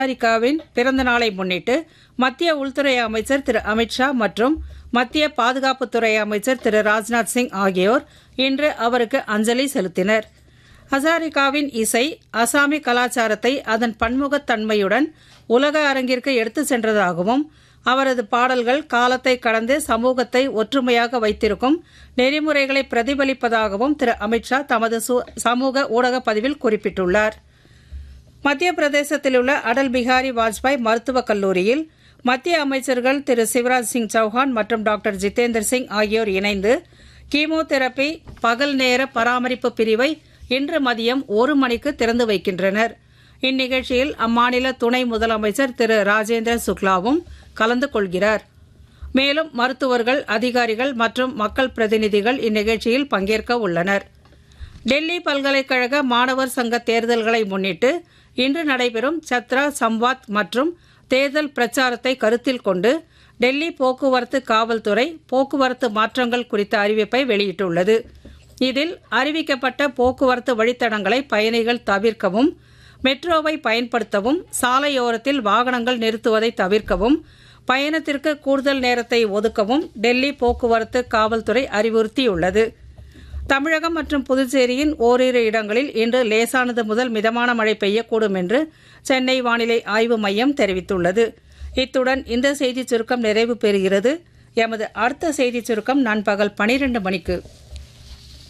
ஹசாரிகாவின் பிறந்த நாளை முன்னிட்டு மத்திய உள்துறை அமைச்சர் திரு அமித்ஷா மற்றும் மத்திய பாதுகாப்புத்துறை அமைச்சர் திரு ராஜ்நாத் சிங் ஆகியோர் இன்று அவருக்கு அஞ்சலி செலுத்தினர் ஹசாரிகாவின் இசை அசாமி கலாச்சாரத்தை அதன் பன்முகத்தன்மையுடன் உலக அரங்கிற்கு எடுத்து சென்றதாகவும் அவரது பாடல்கள் காலத்தை கடந்து சமூகத்தை ஒற்றுமையாக வைத்திருக்கும் நெறிமுறைகளை பிரதிபலிப்பதாகவும் திரு அமித்ஷா தமது சு- சமூக ஊடக பதிவில் குறிப்பிட்டுள்ளார் மத்திய பிரதேசத்தில் உள்ள அடல் பிஹாரி வாஜ்பாய் மருத்துவக் கல்லூரியில் மத்திய அமைச்சர்கள் திரு சிவராஜ் சிங் சௌஹான் மற்றும் டாக்டர் ஜிதேந்தர் சிங் ஆகியோர் இணைந்து கீமோதெரபி பகல் நேர பராமரிப்பு பிரிவை இன்று மதியம் ஒரு மணிக்கு திறந்து வைக்கின்றனர் இந்நிகழ்ச்சியில் அம்மாநில துணை முதலமைச்சர் திரு ராஜேந்திர சுக்லாவும் கலந்து கொள்கிறார் மேலும் மருத்துவர்கள் அதிகாரிகள் மற்றும் மக்கள் பிரதிநிதிகள் இந்நிகழ்ச்சியில் பங்கேற்க உள்ளனர் டெல்லி பல்கலைக்கழக மாணவர் சங்க தேர்தல்களை முன்னிட்டு இன்று நடைபெறும் சத்ரா சம்வாத் மற்றும் தேர்தல் பிரச்சாரத்தை கருத்தில் கொண்டு டெல்லி போக்குவரத்து காவல்துறை போக்குவரத்து மாற்றங்கள் குறித்த அறிவிப்பை வெளியிட்டுள்ளது இதில் அறிவிக்கப்பட்ட போக்குவரத்து வழித்தடங்களை பயணிகள் தவிர்க்கவும் மெட்ரோவை பயன்படுத்தவும் சாலையோரத்தில் வாகனங்கள் நிறுத்துவதை தவிர்க்கவும் பயணத்திற்கு கூடுதல் நேரத்தை ஒதுக்கவும் டெல்லி போக்குவரத்து காவல்துறை அறிவுறுத்தியுள்ளது தமிழகம் மற்றும் புதுச்சேரியின் ஓரிரு இடங்களில் இன்று லேசானது முதல் மிதமான மழை பெய்யக்கூடும் என்று சென்னை வானிலை ஆய்வு மையம் தெரிவித்துள்ளது இத்துடன் இந்த செய்திச் சுருக்கம் நிறைவு பெறுகிறது எமது அடுத்த செய்திச் சுருக்கம் நண்பகல் பனிரெண்டு மணிக்கு